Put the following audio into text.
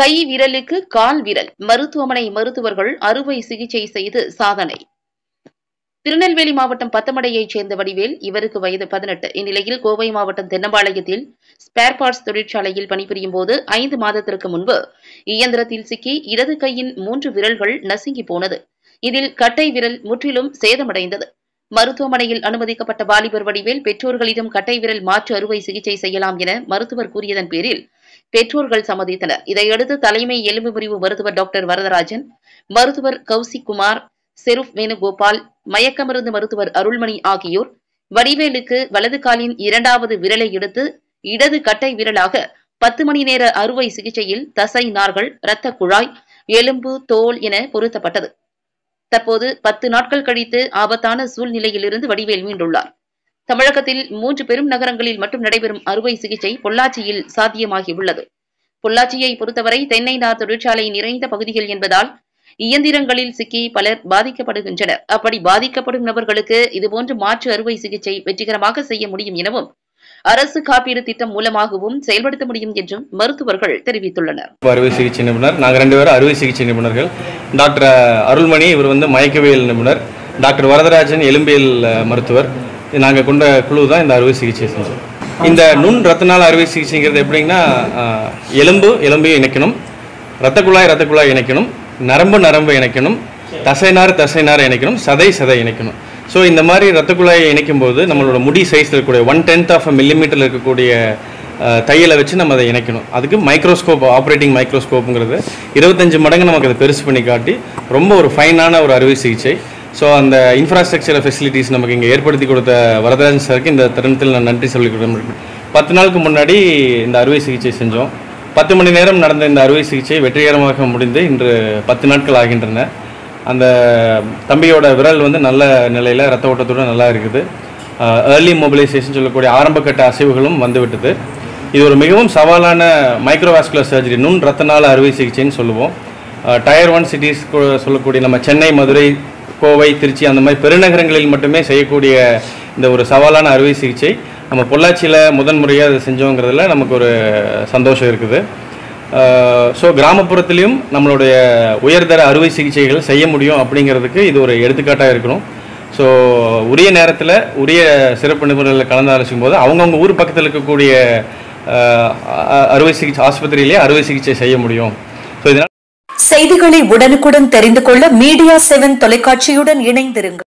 கை விரலுக்கு கால் விரல் மருத்துவமனை மருத்துவர்கள் அறுவை சிகிச்சை செய்து சாதனை திருநெல்வேலி மாவட்டம் பத்தமடையைச் சேர்ந்த வடிவேல் இவருக்கு வயது பதினெட்டு இந்நிலையில் கோவை மாவட்டம் தென்னம்பாளையத்தில் ஸ்பேர் பார்ட்ஸ் தொழிற்சாலையில் பணிபுரியும் போது ஐந்து மாதத்திற்கு முன்பு இயந்திரத்தில் சிக்கி இடது கையின் மூன்று விரல்கள் நசுங்கி போனது இதில் கட்டை விரல் முற்றிலும் சேதமடைந்தது மருத்துவமனையில் அனுமதிக்கப்பட்ட வாலிபர் வடிவேல் பெற்றோர்களிடம் கட்டை விரல் மாற்று அறுவை சிகிச்சை செய்யலாம் என மருத்துவர் கூறியதன் பேரில் பெற்றோர்கள் சம்மதித்தனர் இதையடுத்து தலைமை எலும்பு முறிவு மருத்துவர் டாக்டர் வரதராஜன் மருத்துவர் கௌசிக் குமார் செருப் வேணுகோபால் மயக்க மருந்து மருத்துவர் அருள்மணி ஆகியோர் வடிவேலுக்கு வலது காலின் இரண்டாவது விரலை எடுத்து இடது கட்டை விரலாக பத்து மணி நேர அறுவை சிகிச்சையில் தசை நார்கள் இரத்த குழாய் எலும்பு தோல் என பொருத்தப்பட்டது தற்போது பத்து நாட்கள் கழித்து ஆபத்தான சூழ்நிலையிலிருந்து வடிவேல் மீண்டுள்ளார் தமிழகத்தில் மூன்று பெரும் நகரங்களில் மட்டும் நடைபெறும் அறுவை சிகிச்சை பொள்ளாச்சியில் சாத்தியமாகியுள்ளது பொள்ளாச்சியை பொறுத்தவரை தென்னை நார் தொழிற்சாலை நிறைந்த பகுதிகள் என்பதால் இயந்திரங்களில் சிக்கி பலர் பாதிக்கப்படுகின்றனர் அப்படி பாதிக்கப்படும் நபர்களுக்கு இதுபோன்ற மாற்று அறுவை சிகிச்சை வெற்றிகரமாக செய்ய முடியும் எனவும் அரசு காப்பீடு திட்டம் மூலமாகவும் செயல்படுத்த முடியும் என்றும் மருத்துவர்கள் தெரிவித்துள்ளனர் அறுவை சிகிச்சை நிபுணர் நாங்கள் ரெண்டு பேரும் அறுவை சிகிச்சை நிபுணர்கள் டாக்டர் அருள்மணி இவர் வந்து மயக்கவியல் நிபுணர் டாக்டர் வரதராஜன் எலும்பியல் அஹ், மருத்துவர் நாங்கள் கொண்ட குழு தான் இந்த அறுவை சிகிச்சை செஞ்சோம் இந்த நுண் ரத்த நாள அறுவை சிகிச்சைங்கிறது எப்படின்னா அஹ், எலும்பு எலும்பையும் இணைக்கணும் ரத்த குழாய் ரத்த குழாய் இணைக்கணும் நரம்பு நரம்பு இணைக்கணும் தசைநார் தசைநார் இணைக்கணும் சதை சதை இணைக்கணும் ஸோ இந்த மாதிரி ரத்த குழாயை இணைக்கும் போது நம்மளோட முடி சைஸில் இருக்கக்கூடிய ஒன் டென்த் ஆஃப் மில்லிமீட்டரில் இருக்கக்கூடிய அஹ், தையலை வச்சு நம்ம அதை இணைக்கணும் அதுக்கு மைக்ரோஸ்கோப் ஆப்ரேட்டிங் மைக்ரோஸ்கோப்புங்கிறது இருபத்தஞ்சு மடங்கு நமக்கு அதை பெருசு பண்ணி காட்டி ரொம்ப ஒரு ஃபைனான ஒரு அறுவை சிகிச்சை ஸோ அந்த இன்ஃப்ராஸ்ட்ரக்சர் ஃபெசிலிட்டிஸ் நமக்கு இங்கே ஏற்படுத்தி கொடுத்த வரதராஜன் சாருக்கு இந்த தருணத்தில் நான் நன்றி சொல்லிக் கொடுக்கிறேன் பத்து நாளுக்கு முன்னாடி இந்த அறுவை சிகிச்சை செஞ்சோம் பத்து மணி நேரம் நடந்த இந்த அறுவை சிகிச்சை வெற்றிகரமாக முடிந்து இன்று பத்து நாட்கள் ஆகின்றன அந்த தம்பியோட விரல் வந்து நல்ல நிலையில் ரத்த ஓட்டத்தோடு நல்லா இருக்குது ஏர்லி மொபிலைசேஷன் சொல்லக்கூடிய ஆரம்பக்கட்ட அசைவுகளும் வந்துவிட்டது இது ஒரு மிகவும் சவாலான மைக்ரோவாஸ்குலர் சர்ஜரி நுண் ரத்த நாள அறுவை சிகிச்சைன்னு சொல்லுவோம் டயர் ஒன் சிட்டிஸ் சொல்லக்கூடிய நம்ம சென்னை மதுரை கோவை திருச்சி அந்த மாதிரி பெருநகரங்களில் மட்டுமே செய்யக்கூடிய இந்த ஒரு சவாலான அறுவை சிகிச்சை நம்ம பொள்ளாச்சியில் முதன்முறையாக அதை செஞ்சோங்கிறதுல நமக்கு ஒரு சந்தோஷம் இருக்குது ஸோ கிராமப்புறத்துலேயும் நம்மளுடைய உயர்தர அறுவை சிகிச்சைகள் செய்ய முடியும் அப்படிங்கிறதுக்கு இது ஒரு எடுத்துக்காட்டாக இருக்கணும் ஸோ உரிய நேரத்தில் உரிய சிறப்பு நிபுணர்களை கலந்து ஆலோசிக்கும் போது அவங்கவுங்க ஊர் பக்கத்தில் இருக்கக்கூடிய அஹ், அ- அறுவை சிகிச்சை ஆஸ்பத்திரியிலே அறுவை சிகிச்சை செய்ய முடியும் ஸோ இதனால் செய்திகளை உடனுக்குடன் தெரிந்து கொள்ள மீடியா செவன் தொலைக்காட்சியுடன் இணைந்திருங்கள்